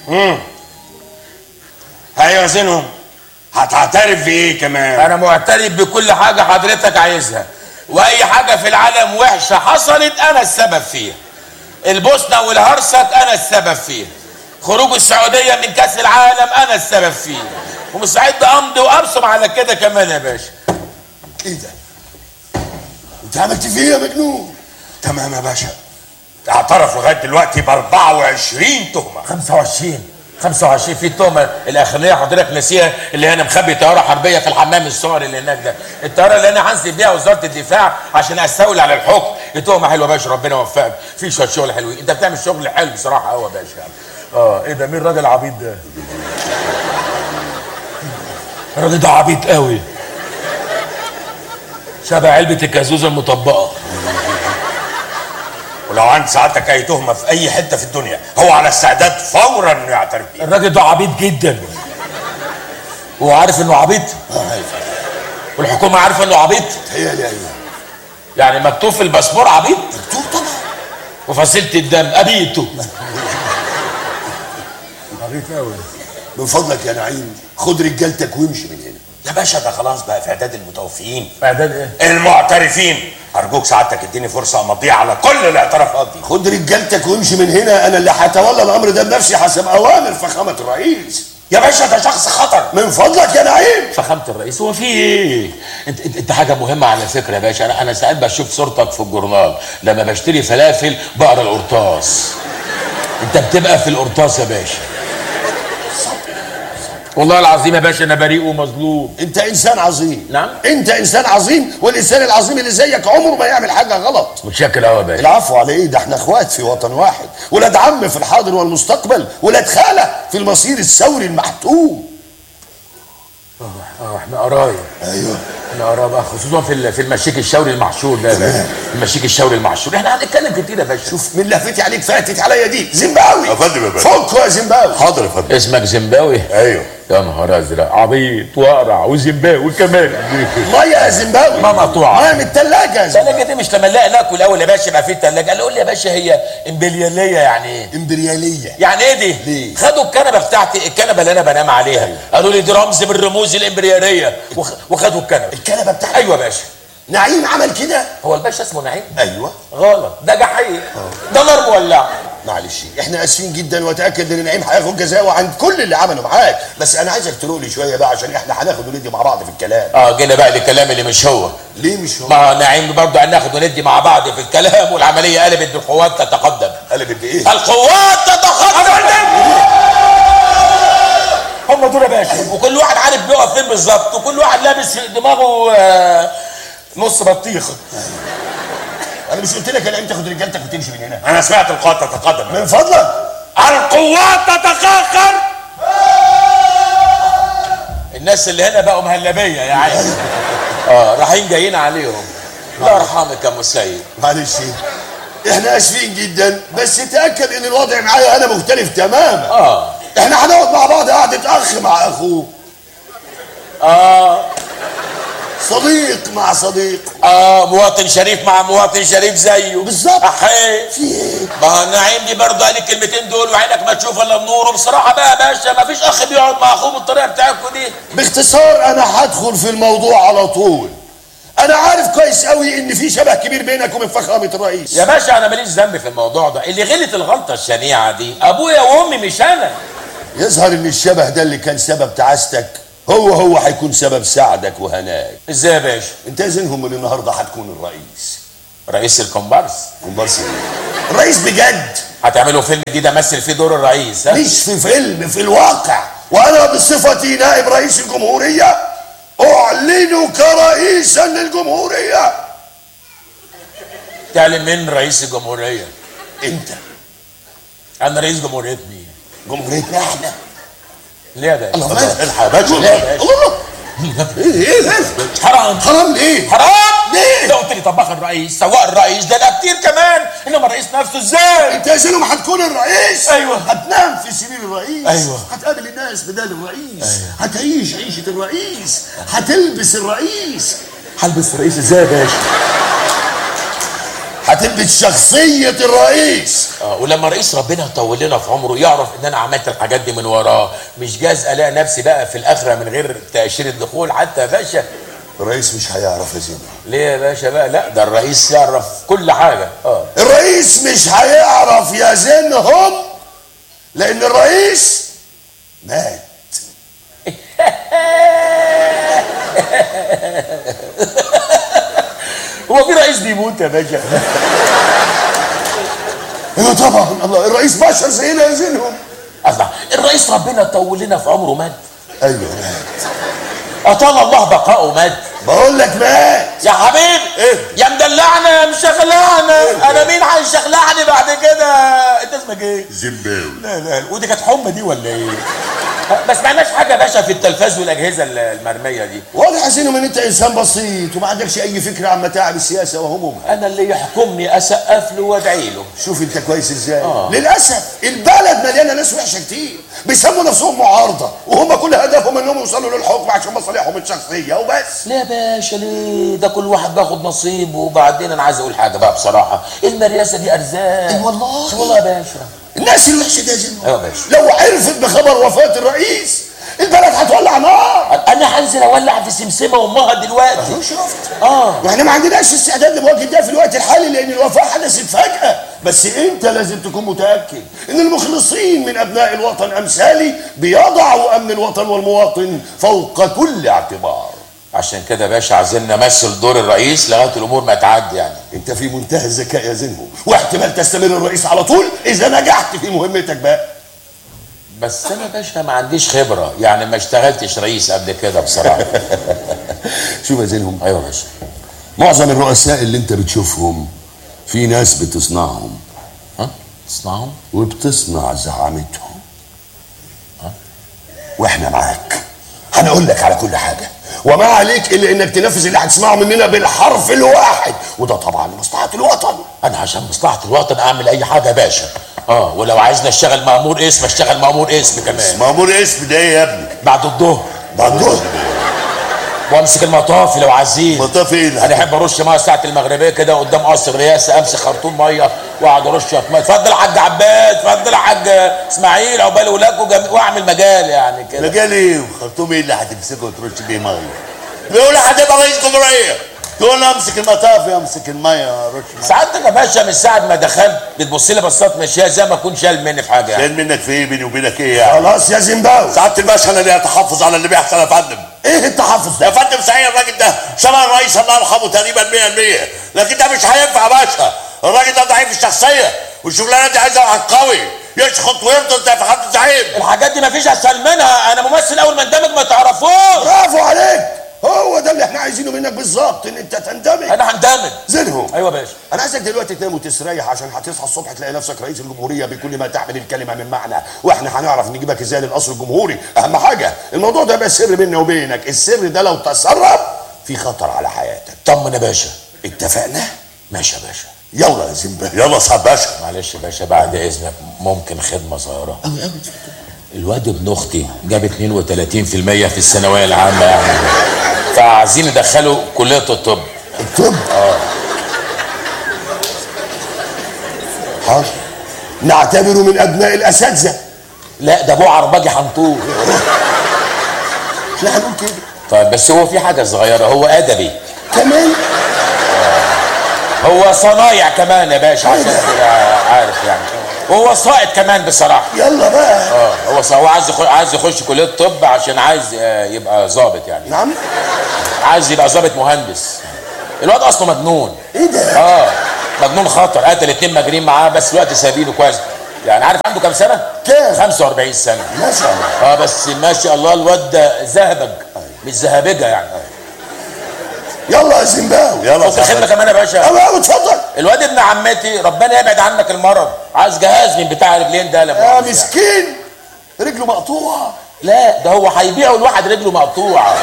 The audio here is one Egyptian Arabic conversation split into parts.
امم ايوه زينهم هتعترف بايه كمان انا معترف بكل حاجه حضرتك عايزها واي حاجه في العالم وحشه حصلت انا السبب فيها البوسنه والهرسك انا السبب فيها خروج السعوديه من كاس العالم انا السبب فيه ومستعد امضي وابصم على كده كمان يا باشا ايه ده انت عملت فيه إيه يا مجنون تمام يا باشا اعترف لغايه دلوقتي ب 24 تهمه 25 25 في التهمه الاخرانيه حضرتك ناسيها اللي انا مخبي طياره حربيه في الحمام الصغري اللي هناك ده الطياره اللي انا هنزل بيها وزاره الدفاع عشان استولي على الحكم دي تهمه حلوه يا باشا ربنا يوفقك في شويه شغل حلوين انت بتعمل شغل حلو بصراحه قوي يا باشا اه ايه ده مين الراجل العبيط ده الراجل ده عبيط قوي شبه علبه الكازوزه المطبقه ولو عند سعادتك اي تهمه في اي حته في الدنيا هو على استعداد فورا انه يعترف بيها الراجل ده عبيط جدا هو عارف انه عبيط والحكومه عارفه انه عبيط هي ايوه يعني مكتوب في الباسبور عبيط مكتوب طبعا وفصيله الدم ابيته عبيط قوي من فضلك يا نعيم خد رجالتك وامشي من هنا يا باشا ده خلاص بقى في اعداد المتوفيين اعداد ايه المعترفين ارجوك سعادتك اديني فرصه امضيها على كل الاعترافات دي خد رجالتك وامشي من هنا انا اللي هتولى الامر ده بنفسي حسب اوامر فخامه الرئيس يا باشا ده شخص خطر من فضلك يا نعيم فخامه الرئيس هو في ايه انت انت, انت حاجه مهمه على فكره يا باشا انا انا ساعات بشوف صورتك في الجورنال لما بشتري فلافل بقرا القرطاس انت بتبقى في القرطاس يا باشا والله العظيم يا باشا انا بريء ومظلوم انت انسان عظيم نعم. انت انسان عظيم والانسان العظيم اللي زيك عمره ما يعمل حاجه غلط متشكر قوي يا باشا العفو على ايه ده احنا اخوات في وطن واحد ولاد عم في الحاضر والمستقبل ولاد خاله في المصير الثوري المحتوم اه احنا قرايب ايوه احنا قرايب آه، خصوصا في ال- في المشيك الشوري المحشور ده يا باشا المشيك الشوري المحشور احنا هنتكلم كتير يا باشا شوف من لفتي عليك فاتت عليا دي زيمباوي يا فندم يا باشا. فكوا يا زيمباوي حاضر يا فندم اسمك زيمباوي ايوه يا نهار ازرق عبيط واقرع وزيمباوي كمان ميه يا زيمباوي ما مقطوعة. ميه من الثلاجه يا زيمباوي الثلاجة دي مش لما نلاقي ناكل اول يا باشا يبقى في الثلاجة قال قول لي يا باشا هي امبريالية يعني ايه؟ امبرياليه يعني ايه دي؟ ليه؟ خدوا الكنبة بتاعتي الكنبة اللي انا بنام عليها قالوا لي دي رمز من رموز الامبريالية وخ- وخدوا الكنبة الكنبه بتاعتك ايوه يا باشا نعيم عمل كده هو الباشا اسمه نعيم؟ ايوه غلط ده جحيم ده نار مولع معلش احنا اسفين جدا وتاكد ان نعيم هياخد جزاءه عن كل اللي عمله معاك بس انا عايزك تروق لي شويه بقى عشان احنا هناخد وندي مع بعض في الكلام اه جينا بقى للكلام اللي مش هو ليه مش هو ما نعيم برضه هناخد وندي مع بعض في الكلام والعملية قلبت بالقوات تتقدم قلبت بايه القوات تتقدم هم دول يا باشا وكل واحد عارف بيقف فين بالظبط وكل واحد لابس في دماغه آه، نص بطيخه انا مش قلت لك يا نعيم تاخد رجالتك وتمشي من هنا انا سمعت القوات تتقدم من فضلك القوات تتقاقر الناس اللي هنا بقوا مهلبيه يا عيني اه رايحين جايين عليهم الله يرحمك يا مسيد معلش احنا اسفين جدا بس تاكد ان الوضع معايا انا مختلف تماما اه احنا هنقعد مع بعض قعده اخ مع اخوه اه صديق مع صديق اه مواطن شريف مع مواطن شريف زيه بالظبط. احي في ايه ما هو النعيم دي برضه قال الكلمتين دول وعينك ما تشوف الا النور وبصراحه بقى يا باشا ما فيش اخ بيقعد مع اخوه بالطريقه بتاعتكم دي باختصار انا هدخل في الموضوع على طول انا عارف كويس قوي ان في شبه كبير بينك وبين فخامه الرئيس يا باشا انا ماليش ذنب في الموضوع ده اللي غلط الغلطه الشنيعه دي ابويا وامي مش انا يظهر ان الشبه ده اللي كان سبب تعاستك هو هو هيكون سبب سعدك وهناك ازاي يا باشا انت اذنهم من النهارده هتكون الرئيس رئيس الكومبارس كومبارس إيه؟ الرئيس بجد هتعملوا فيلم جديد امثل فيه دور الرئيس ها مش في فيلم في الواقع وانا بصفتي نائب رئيس الجمهوريه اعلن كرئيسا للجمهوريه تعلم من رئيس الجمهوريه انت انا رئيس جمهوريه مين جمهوريتنا احنا ليه يا باشا الله اتفضل، مالك؟ الحق يا باشا ليه يا باشا الله ايه ايه ده حرام حرام ليه حرام ليه؟ ده قلت لي طباخ الرئيس سواق الرئيس ده ده كتير كمان انما الرئيس نفسه ازاي انت يا زلمه هتكون الرئيس أيوة. هتنام في سرير الرئيس أيوة. هتقابل الناس بدال الرئيس هتعيش عيشه هتلبس شخصية الرئيس اه ولما رئيس ربنا يطول لنا في عمره يعرف ان انا عملت الحاجات دي من وراه مش جاز الاقي نفسي بقى في الاخره من غير تاشيره دخول حتى يا باشا الرئيس مش هيعرف يا زينب ليه يا باشا بقى لا ده الرئيس يعرف كل حاجه اه الرئيس مش هيعرف يزنهم لان الرئيس مات هو في رئيس بيموت يا باشا ايوه طبعا الله الرئيس بشر زينا يزنهم الله الرئيس ربنا يطول لنا في عمره مات ايوه مات اطال الله بقاؤه مات بقول لك مات يا حبيبي إيه؟ يا مدلعنا يا مشغلعنا انا مين هيشغلعني بعد كده انت اسمك ايه زيمباوي لا لا ودي كانت حمى دي ولا ايه ما سمعناش حاجه يا باشا في التلفاز والاجهزه المرميه دي واضح يا زينهم ان انت انسان بسيط وما عندكش اي فكره عن متاعب السياسه وهمومها انا اللي يحكمني اسقف له وادعي له شوف انت كويس ازاي آه. للاسف البلد مليانه ناس وحشه كتير بيسموا نفسهم معارضه وهم كل هدفهم انهم يوصلوا للحكم عشان مصالحهم الشخصيه وبس ليه يا باشا ليه ده كل واحد بياخد نصيبه وبعدين انا عايز اقول حاجه بقى بصراحه المرياسه دي ارزاق أي والله. والله يا باشا الناس الوحشه دي يا زينهم ايوه يا باشا لو عرفت بخبر وفاه الرئيس البلد هتولع نار انا هنزل اولع في سمسمه وامها دلوقتي شفت اه واحنا ما عندناش استعداد لمواجهه ده في الوقت الحالي لان الوفاه حدثت فجاه بس انت لازم تكون متاكد ان المخلصين من ابناء الوطن امثالي بيضعوا امن الوطن والمواطن فوق كل اعتبار عشان كده يا باشا عايزين نمثل دور الرئيس لغايه الامور ما تعدي يعني انت في منتهى الذكاء يا زنهو واحتمال تستمر الرئيس على طول اذا نجحت في مهمتك بقى بس انا يا باشا ما عنديش خبره يعني ما اشتغلتش رئيس قبل كده بصراحه شوف يا زينهم ايوه يا باشا معظم الرؤساء اللي انت بتشوفهم في ناس بتصنعهم ها تصنعهم وبتصنع زعامتهم واحنا معاك هنقول لك على كل حاجه وما عليك الا انك تنفذ اللي هتسمعه مننا بالحرف الواحد وده طبعا لمصلحه الوطن انا عشان مصلحه الوطن اعمل اي حاجه يا باشا اه ولو عايزني اشتغل مامور اسم اشتغل مامور اسم كمان مامور اسم ده ايه يا ابني بعد الظهر بعد وامسك المطافي لو عايزين مطاف ايه انا احب ارش ميه ساعه المغربيه كده قدام قصر الرئاسه امسك خرطوم ميه واقعد ارش شويه ميه اتفضل يا حاج عباد اتفضل يا حاج اسماعيل عقبال ولادكم جم... واعمل مجال يعني كده مجال ايه وخرطوم ايه اللي هتمسكه وترش بيه ميه بيقول هتبقى رئيس جمهوريه تقول له امسك المطاف امسك الميه رش ميه سعادتك يا باشا من ساعه ما دخلت بتبص لي بصات ماشيه زي ما اكون شايل مني في حاجه يعني. شايل منك في ايه بيني وبينك ايه يعني خلاص يا زيمباوي سعاده الباشا انا اللي اتحفظ على اللي بيحصل يا فندم ايه التحفظ يا ده فندم صحيح الراجل ده شبه الرئيس الله يرحمه تقريبا 100% لكن ده مش هينفع يا باشا الراجل ده ضعيف الشخصيه والشغلانه دي عايزه واحد قوي يشخط ويرضى زي في حد زعيم الحاجات دي مفيش اسهل منها انا ممثل اول ما اندمج ما تعرفوش برافو عليك هو ده اللي احنا عايزينه منك بالظبط ان انت تندمج انا هندمج زينهم ايوه يا باشا انا عايزك دلوقتي تنام وتستريح عشان هتصحى الصبح تلاقي نفسك رئيس الجمهوريه بكل ما تحمل الكلمه من معنى واحنا هنعرف نجيبك ازاي للقصر الجمهوري اهم حاجه الموضوع ده بس سر بيننا وبينك السر ده لو تسرب في خطر على حياتك طمن يا باشا اتفقنا ماشي يا باشا يلا يا زنبه يلا صاحب باشا معلش يا باشا بعد اذنك ممكن خدمه صغيره الواد ابن اختي جاب 32% في الثانويه العامه يعني فعايزين ندخله كليه الطب الطب اه حاضر نعتبره من ابناء الاساتذه لا ده ابوه عرباجي حنطور احنا هنقول كده طيب بس هو في حاجه صغيره هو ادبي كمان هو صنايع كمان يا باشا عشان تبقى عارف يعني وهو سائد كمان بصراحه يلا بقى اه هو ص- هو عايز يخش عايز يخش كليه طب عشان عايز آه، يبقى ظابط يعني نعم عايز يبقى ظابط مهندس الواد اصله مجنون ايه ده اه مجنون خطر قتل اتنين مجرين معاه بس الوقت سايبينه كويس يعني عارف عنده كام سنه؟ كام؟ 45 سنه ما شاء الله اه بس ما شاء الله الواد ده ذهبج مش ذهبجه يعني يلا يا زنباوي يلا ممكن خدمه كمان يا باشا قوي قوي اتفضل الواد ابن عمتي ربنا يبعد عنك المرض عايز جهاز من بتاع رجلين ده لا يا مؤاخذة يعني. مسكين رجله مقطوعه لا ده هو هيبيعه الواحد رجله مقطوعه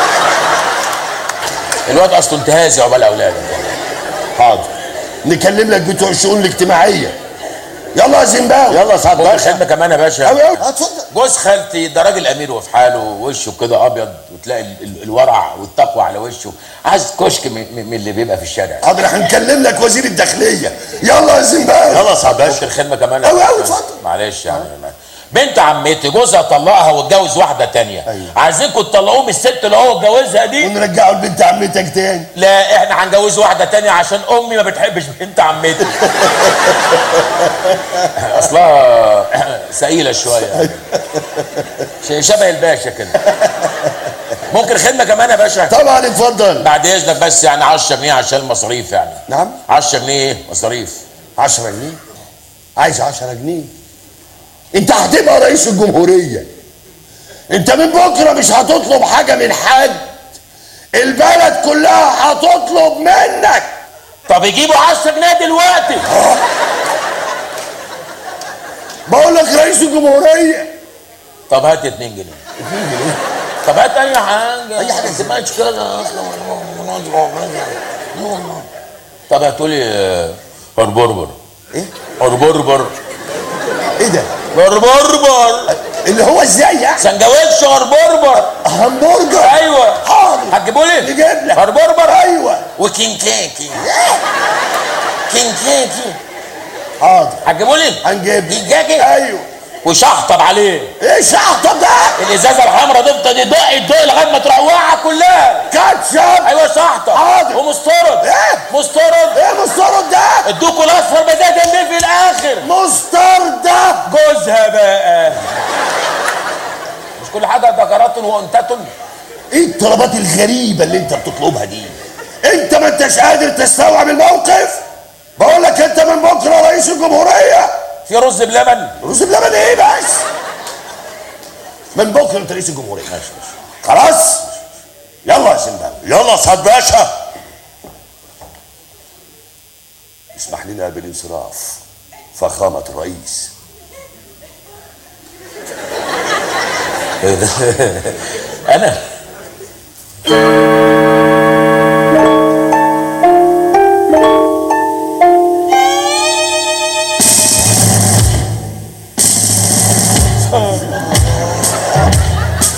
الواد اصله انتهازي عقبال اولاده حاضر نكلم لك بتوع الشؤون الاجتماعيه يلا يا زنباوي يلا يا سعد ممكن باشا خدمه كمان يا باشا قوي قوي اتفضل جوز خالتي ده راجل امير وفي حاله ووشه كده ابيض وتلاقي ال- ال- الورع والتقوى على وشه عايز كشك من, من من اللي بيبقى في الشارع حاضر هنكلم لك وزير الداخليه يلا يا زنباوي يلا يا سعد باشا ممكن خدمه كمان يا أوي أوي، باشا؟ اتفضل. معلش يعني ما- بنت عمتي جوزها طلقها واتجوز واحده تانية أيوة. عايزينكم تطلقوه من الست اللي هو اتجوزها دي ونرجعه لبنت عمتك تاني لا احنا هنجوز واحده تانية عشان امي ما بتحبش بنت عمتي اصلها ثقيله شويه ش- شبه الباشا كده ممكن خدمه كمان يا باشا طبعا اتفضل بعد اذنك بس يعني 10 جنيه عشان المصاريف يعني نعم 10 جنيه مصاريف 10 جنيه عايز 10 جنيه انت هتبقى رئيس الجمهوريه انت من بكره مش هتطلب حاجه من حد البلد كلها هتطلب منك طب يجيبوا 10 جنيه دلوقتي بقول لك رئيس الجمهوريه طب هات 2 جنيه طب هات اي حاجه أي حاجة. ما تبقاش كده طب هاتوا لي هربربر ايه هربربر ايه ده هربربر اللي هو ازاي يعني سندوتش هربربر همبرجر ايوه حاضر هتجيبوا لي نجيب لك هربربر ايوه وكينكاكي كينكاكي حاضر هتجيبوا لي هنجيب لك. كينكاكي ايوه وشحطب عليه ايه شحطه ده الازازه الحمراء تفضل تدق تدق لغايه ما تروعها كلها كاتشب ايوه شحطب حاضر. ومستورد ايه مستورد ايه مسترد ده ادوكوا الاصفر بزيت النبي في الاخر مسترد ده جوزها بقى مش كل حاجه ذكرات وانتات ايه الطلبات الغريبه اللي انت بتطلبها دي انت ما انتش قادر تستوعب الموقف بقول لك انت من بكره رئيس الجمهوريه في رز بلبن رز بلبن ايه بس من بكره انت رئيس الجمهوريه خلاص يلا يا سندان يلا يا سعد باشا اسمح لنا بالانصراف فخامه الرئيس انا